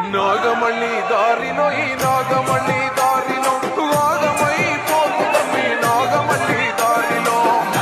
నాగమణి దారిలో ఈ నాగమణి దారిలో నాగమై పోతుతమ్మి నాగమణి దారిలో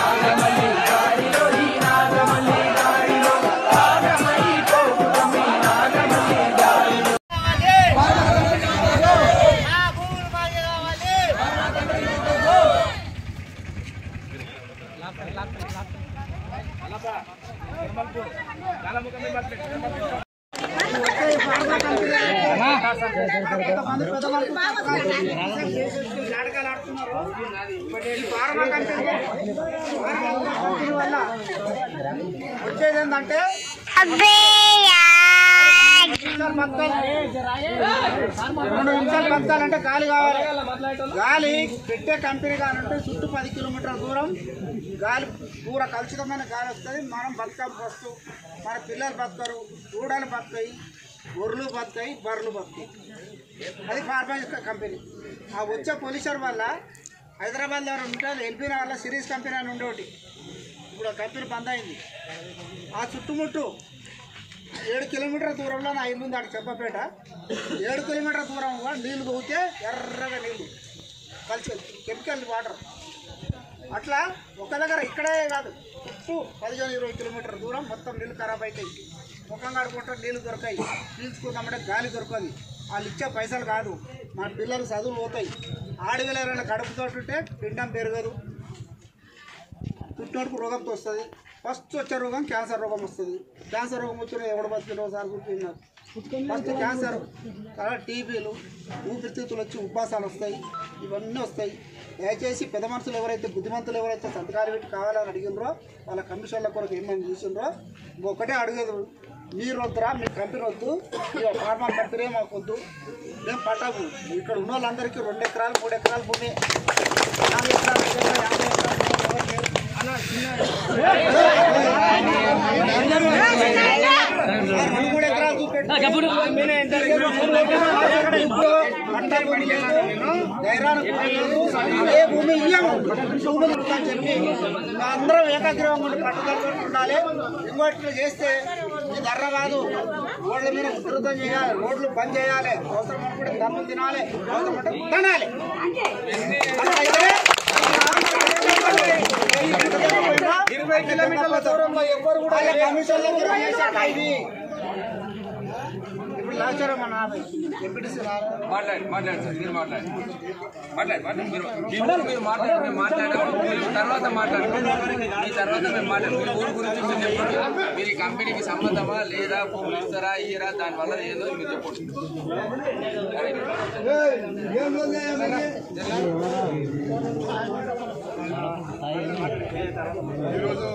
వచ్చేది ఏంటంటే రెండు నిమిషాలు బతకాలంటే గాలి కావాలి గాలి పెట్టే కంపెనీ కానంటే చుట్టూ పది కిలోమీటర్ల దూరం గాలి పూర కలుషితమైన గాలి వస్తుంది మనం బతకం వస్తూ మన పిల్లలు బతకరు దూడలు బతుకాయి గొర్రెలు బతుకాయి బర్రెలు బతుకాయి అది ఫార్మాసిస్ కంపెనీ ఆ వచ్చే పొల్యూషన్ వల్ల హైదరాబాద్ దగ్గర ఉంటుంది ఎల్పీ వల్ల సిరీస్ కంపెనీ అని ఉండేటి ఇప్పుడు ఆ కంపెనీ బంద్ అయింది ఆ చుట్టుముట్టు ఏడు కిలోమీటర్ల దూరంలో నా ఇల్లు ఉంది అక్కడ చెప్పపేట ఏడు కిలోమీటర్ల దూరంలో నీళ్లు దూకితే ఎర్రగా నీళ్లు కలిసి కెమికల్ వాటర్ అట్లా ఒక దగ్గర ఇక్కడే కాదు చుట్టూ పదిహేను ఇరవై కిలోమీటర్ల దూరం మొత్తం నీళ్ళు ఖరాబ్ అవుతాయి ముఖం కడుకుంటే నీళ్ళు దొరకాయి పీల్చుకుందామంటే గాలి దొరకదు వాళ్ళు ఇచ్చే పైసలు కాదు మన పిల్లలు చదువులు పోతాయి ఆడవిల కడుపుతో ఉంటే పిండం పెరగదు పుట్టినోడుకు రోగంతో వస్తుంది ఫస్ట్ వచ్చే రోగం క్యాన్సర్ రోగం వస్తుంది క్యాన్సర్ రోగం వచ్చిన ఎవడు బతికిన సార్ కూర్చున్నారు ఫస్ట్ క్యాన్సర్ తర్వాత టీబీలు ఊపిరితిత్తులు వచ్చి ఉబ్బాసాలు వస్తాయి ఇవన్నీ వస్తాయి దయచేసి పెద్ద మనుషులు ఎవరైతే బుద్ధిమంతులు ఎవరైతే సంతకాలు పెట్టి కావాలని అడిగినరో వాళ్ళ కమిషన్ల కొరకు ఏమేమి చూసిండ్రో ఒకటే అడిగేది మీరు వద్దురా మీ కంపెనీ వద్దు ఇక ఫార్మా కంపెనీ మాకు వద్దు మేము పట్టము ఇక్కడ ఉన్న వాళ్ళందరికీ రెండు ఎకరాలు మూడు ఎకరాలు భూమి నాలుగు ఎకరాలు ఐదు ఎకరాలు యాభై ఎకరాలు ఎవరు లేరు. అలా చిన్న రెండు మూడు ఎకరాలు చూపెట్టు. పంట భూమి లేదు. ధైర్యానికి లేదు. ఏ భూమి ఇయ్యము భూమి అని చెప్పి అందరం ఏకాగ్రహంగా ఉండి పట్టుదలతో ఉండాలి ఇంకోటి చేస్తే ఈ ధర్ర కాదు రోడ్ల మీద ఉధృతం చేయాలి రోడ్లు బంద్ చేయాలి అవసరం అనుకుంటే దమ్ము తినాలి అవసరం అంటే తినాలి అట్లయితే ఇరవై కిలోమీటర్ల దూరంలో ఎవ్వరు కూడా కమిషన్ ఇది ఇప్పుడు లాస్ట్ మన ఎంపీటీసీ మాట్లాడి మాట్లాడి సార్ మీరు మాట్లాడి మాట్లాడి మాట్లాడి మీరు మీ ఊరు మీరు మాట్లాడి మేము మాట్లాడాము మీరు తర్వాత మాట్లాడండి మీ తర్వాత మేము మాట్లాడాం మీ ఊరు గురించి మీరు చెప్పండి మీరు ఈ కంపెనీకి సంబంధమా లేదా భూములు ఇస్తారా ఇయ్యరా దానివల్ల ఏదో మీరు చెప్పండి ఈరోజు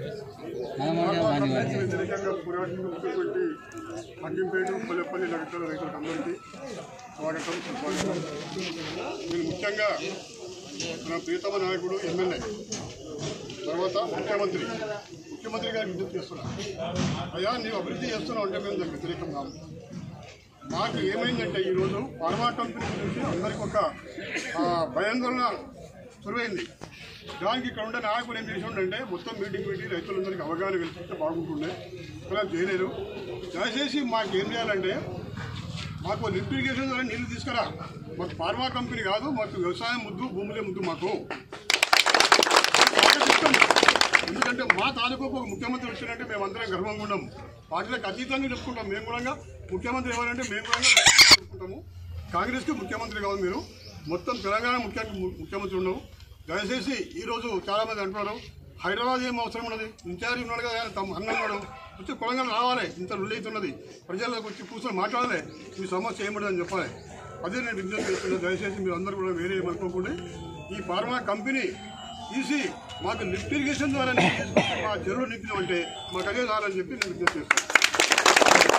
వ్యతిరేకంగా పోరాటం పెట్టి అగ్గింపేట పల్లెపల్లి లగటల రైతులకు అందరికీ స్వాగతం సుస్వాగతం నేను ముఖ్యంగా మన ప్రియతమ నాయకుడు ఎమ్మెల్యే తర్వాత ముఖ్యమంత్రి ముఖ్యమంత్రి గారికి విజ్ఞప్తి చేస్తున్నాను అయ్యా నీవు అభివృద్ధి చేస్తున్నావు అంటే మేము దానికి వ్యతిరేకం కాదు మాకు ఏమైందంటే ఈరోజు ఫార్మా కంపెనీ గురించి అందరికి ఒక ఆ, భయాందోళన సురువైంది దానికి ఇక్కడ ఉండే నాయకులు ఏం చేసిండంటే మొత్తం మీటింగ్ పెట్టి రైతులందరికీ అవగాహన కల్పిస్తే బాగుంటుండే అలా చేయలేదు దయచేసి మాకు ఏం చేయాలంటే మాకు లిఫ్ట్ ఇరిగేషన్ ద్వారా నీళ్లు తీసుకురా మాకు ఫార్మా కంపెనీ కాదు మాకు వ్యవసాయం ముద్దు భూములే ముద్దు మాకు స్వాగతిస్తాం. ఎందుకంటే మా తాలూకు ఒక ముఖ్యమంత్రి వచ్చినట్టే మేము అందరం గర్వంగా ఉన్నాం పార్టీలకు అతీతంగా చెప్పుకుంటాం మేము కూడా ముఖ్యమంత్రి ఎవరంటే మేము కూడా చెప్పుకుంటాము కాంగ్రెస్కి ముఖ్యమంత్రి కావాలి మీరు మొత్తం తెలంగాణ ముఖ్య ముఖ్యమంత్రి ఉన్నాము దయచేసి ఈరోజు చాలామంది అంటున్నారు హైదరాబాద్ ఏం అవసరం ఉన్నది ఇన్ఛార్జ్ ఉన్నాడు కదా ఆయన తమ అన్న ఉన్నాడు వచ్చి కొలంగా రావాలి ఇంత రుల్లైతున్నది ప్రజలకు వచ్చి కూర్చొని మాట్లాడాలి మీ సమస్య ఏముండదని చెప్పాలి అదే నేను విజ్ఞప్తి చేస్తున్నాను దయచేసి మీరు అందరూ కూడా వేరే ఏమనుకోకుండా ఈ ఫార్మా కంపెనీ తీసి మాకు లిఫ్ట్ ఇరిగేషన్ ద్వారా మా చెరువు నింపినామంటే మాకు అదే చాలని చెప్పి నేను విజ్ఞప్తి చేస్తాను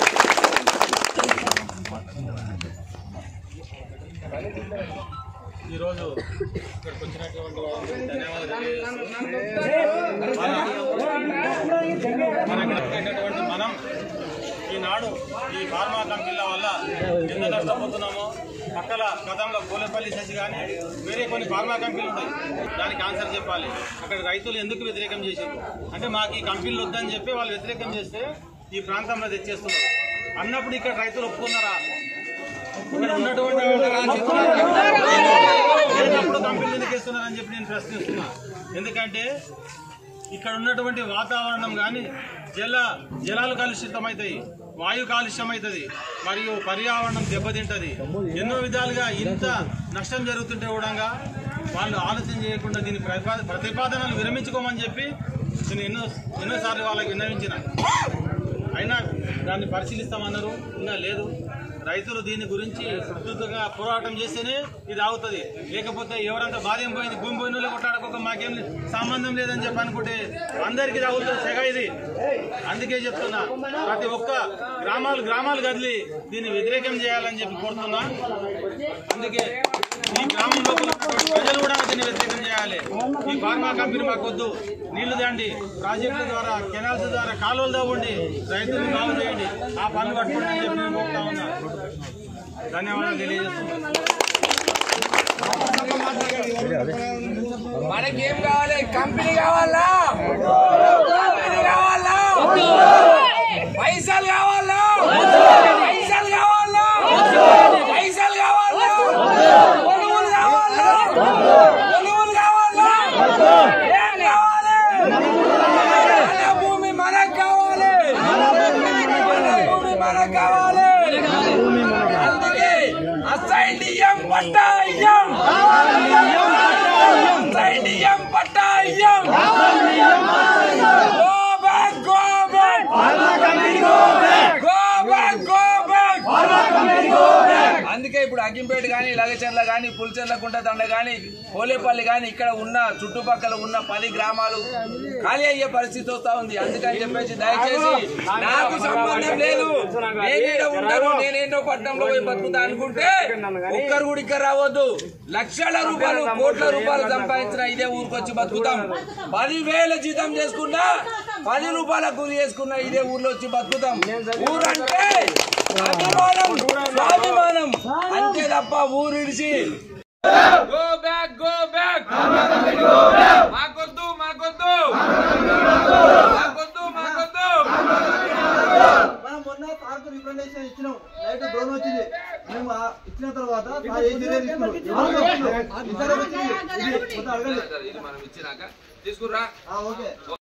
ఈరోజు ఇక్కడికి వచ్చినటువంటి వారికి ధన్యవాదాలు మనకి ఉన్నటువంటి మనం ఈనాడు ఈ ఫార్మా కంపెనీల వల్ల ఎంత నష్టపోతున్నామో పక్కల గతంలో గోలపల్లి శశి కానీ వేరే కొన్ని ఫార్మా కంపెనీలు ఉంటాయి దానికి ఆన్సర్ చెప్పాలి అక్కడ రైతులు ఎందుకు వ్యతిరేకం చేశారు అంటే మాకు ఈ కంపెనీలు వద్దని చెప్పి వాళ్ళు వ్యతిరేకం చేస్తే ఈ ప్రాంతంలో తెచ్చేస్తున్నారు అన్నప్పుడు ఇక్కడ రైతులు ఒప్పుకున్నారా ఇక్కడ ఉన్నటువంటి వాళ్ళు చెప్తున్నారు. లేనప్పుడు కంపెనీలు ఎందుకు ఇస్తున్నారని చెప్పి నేను ప్రశ్నిస్తున్నా ఎందుకంటే ఇక్కడ ఉన్నటువంటి వాతావరణం కానీ జల జలాలు కలుషితమవుతాయి వాయు కాలుష్యం అవుతుంది మరియు పర్యావరణం దెబ్బతింటది ఎన్నో విధాలుగా ఇంత నష్టం జరుగుతుంటే కూడా వాళ్ళు ఆలోచన చేయకుండా దీని ప్రతిపా- ప్రతిపాదనలు విరమించుకోమని చెప్పి నేను ఎన్నో ఎన్నోసార్లు వాళ్ళకి విన్నవించిన అయినా దాన్ని పరిశీలిస్తామన్నారు ఇంకా లేదు రైతులు దీని గురించి ప్రస్తుతంగా పోరాటం చేస్తేనే ఇది ఆగుతుంది లేకపోతే ఎవరంతా బాధ్యం పోయింది భూమి పోయిన కొట్టాడక మాకేం సంబంధం లేదని చెప్పి అనుకుంటే అందరికీ తాగుతుంది సెగ ఇది అందుకే చెప్తున్నా ప్రతి ఒక్క గ్రామాలు గ్రామాలు కదిలి దీన్ని వ్యతిరేకం చేయాలని చెప్పి కోరుతున్నా అందుకే ఈ గ్రామం లోపల ప్రజలు కూడా దీన్ని వ్యతిరేకం చేయాలి ఈ ఫార్మా కంపెనీ మాకు వద్దు నీళ్లు దండి ప్రాజెక్టుల ద్వారా కెనాల్స్ ద్వారా కాలువలు తవ్వండి రైతులను బాగు చేయండి ఆ పనులు పట్టుకోండి అని చెప్పి నేను కోరుతా ఉన్నా ధన్యవాదాలు తెలియజేస్తున్నాను మనకేం కావాలి కంపెనీ కావాలా కంపెనీ కావాలా పైసలు కావాలా పైసలు కావాలా పైసలు కావాలా కొనుగోలు కావాలా కొనుగోలు కావాలా ఏం కావాలి మన భూమి మనకు కావాలి మన భూమి మనకు కావాలి అందుకే అసైన్యం పట్టాయం అసైన్యం పట్టాయం go back go back go back go back అందుకే ఇప్పుడు అగ్గింపేట కానీ లగచర్ల కానీ పులిచెర్ల కుంటదండ కానీ పోలేపల్లి కానీ ఇక్కడ ఉన్న చుట్టుపక్కల ఉన్న పది గ్రామాలు ఖాళీ అయ్యే పరిస్థితి వస్తా ఉంది అందుకని చెప్పేసి దయచేసి నాకు సంబంధం లేదు నేనేదో ఉండను నేనేంటో పట్టణంలో పోయి బతుకుతా అనుకుంటే ఒక్కరు కూడా ఇక్కడ రావద్దు లక్షల రూపాయలు కోట్ల రూపాయలు సంపాదించిన ఇదే ఊరికొచ్చి బతుకుతాం పదివేల జీతం చేసుకున్నా పది రూపాయల కూలి చేసుకున్నా ఇదే ఊర్లో వచ్చి బతుకుతాం ఊరంటే అభిమానం స్వాభిమానం అంతే తప్ప ఊరిడిచి గో బ్యాక్ గో బ్యాక్ మాకొద్దు మాకొద్దు మాకొద్దు మాకొద్దు మనం మొన్న సార్కు రికమెండేషన్ ఇచ్చినాం నైట్ డ్రోన్ వచ్చింది మేము ఆ ఇచ్చిన తర్వాత సార్ ఏం చర్యలు తీసుకున్నాం ఎవరు చెప్తున్నారు? ఇద్దరు వచ్చింది ఇది మొత్తం అడగండి ఇది మనం ఇచ్చినాక తీసుకురా ఆ, ఓకే